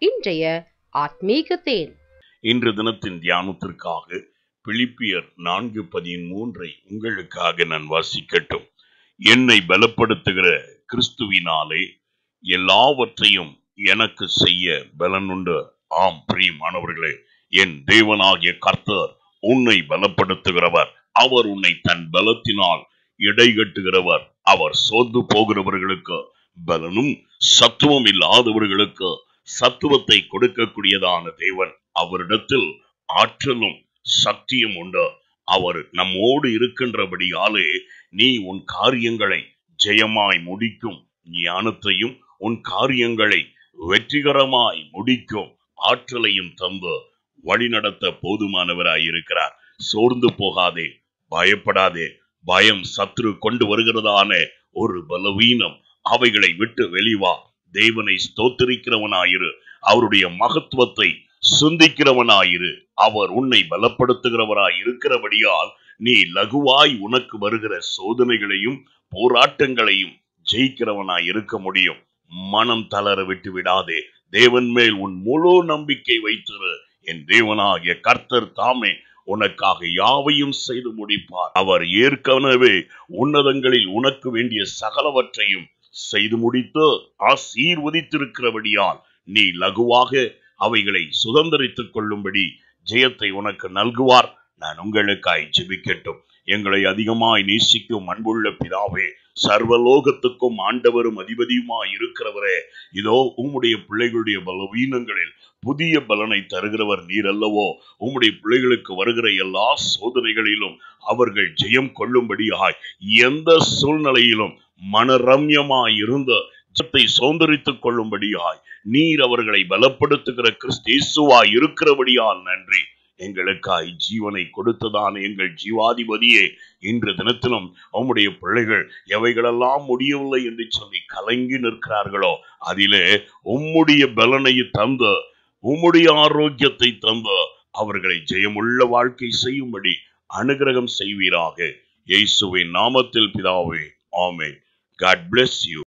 இன்றைய ஆத்மீக தேன் இன்று தினத்தின் தியானத்திற்காக பிலிப்பியர் நான்கு பதிமூன்றை உங்களுக்காக நான் வாசிக்கட்டும் என்னை பலப்படுத்துகிற கிறிஸ்துவினாலே எல்லாவற்றையும் எனக்கு செய்ய பலனுண்டு ஆம் பிரியமானவர்களே என் தேவனாகிய கர்த்தர் உன்னை பலப்படுத்துகிறவர் அவர் உன்னை தன் பலத்தினால் இடைகட்டுகிறவர் அவர் சோர்ந்து போகிறவர்களுக்கு பலனும் சத்துவம் இல்லாதவர்களுக்கு சத்துவத்தை கொடுக்கக்கூடியதான தேவன் அவரிடத்தில் ஆற்றலும் சக்தியும் உண்டு அவர் நம்மோடு இருக்கின்றபடியாலே நீ உன் காரியங்களை ஜெயமாய் முடிக்கும் ஞானத்தையும் உன் காரியங்களை வெற்றிகரமாய் முடிக்கும் ஆற்றலையும் தந்து வழிநடத்த போதுமானவராய் இருக்கிறார் சோர்ந்து போகாதே பயப்படாதே பயம் சத்ரு கொண்டு வருகிறதான ஒரு பலவீனம் அவைகளை விட்டு வெளிவா தேவனை ஸ்தோத்திரிக்கிறவனாயிரு அவருடைய மகத்துவத்தை சிந்திக்கிறவனாயிரு அவர் உன்னை பலப்படுத்துகிறவராய் இருக்கிறபடியால் நீ லகுவாய் உனக்கு வருகிற சோதனைகளையும் போராட்டங்களையும் ஜெயிக்கிறவனாய் இருக்க முடியும் மனம் தளர விட்டு விடாதே தேவன் மேல் உன் முழு நம்பிக்கை வைத்திரு என் தேவனாகிய கர்த்தர் தாமே உனக்காக யாவையும் செய்து முடிப்பார் அவர் ஏற்கனவே உன்னதங்களில் உனக்கு வேண்டிய சகலவற்றையும் செய்து முடித்து ஆசீர்வதித்திருக்கிறபடியால் நீ லகுவாக அவைகளை சுதந்திரித்துக் கொள்ளும்படி ஜெயத்தை உனக்கு நல்குவார் நான் உங்களுக்காய் ஜெபிக்கட்டும் எங்களை அதிகமாய் நேசிக்கும் அன்புள்ள பிதாவே சர்வலோகத்துக்கும் ஆண்டவரும் அதிபதியுமாய் இருக்கிறவரே இதோ உம்முடைய பிள்ளைகளுடைய பலவீனங்களில் புதிய பலனை தருகிறவர் நீர் அல்லவோ உம்முடைய பிள்ளைகளுக்கு வருகிற எல்லா சோதனைகளிலும் அவர்கள் ஜெயம் கொள்ளும்படியாய் எந்த சூழ்நிலையிலும் மனரம்யமாய் இருந்த ஜத்தை சௌந்தரித்துக் கொள்ளும்படியாய் நீர் அவர்களை பலப்படுத்துகிற கிறிஸ்தேசுவாய் இருக்கிறபடியால் நன்றி எங்களுக்காய் ஜீவனை கொடுத்ததான எங்கள் ஜீவாதிபதியே இன்று தினத்திலும் உம்முடைய பிள்ளைகள் எவைகளெல்லாம் முடியவில்லை என்று சொல்லி கலங்கி நிற்கிறார்களோ அதிலே உம்முடைய பலனை தந்த உம்முடைய ஆரோக்கியத்தை தந்த அவர்களை ஜெயமுள்ள வாழ்க்கை செய்யும்படி அனுகிரகம் செய்வீராக இயேசுவின் நாமத்தில் பிதாவே ஆமே காட் bless யூ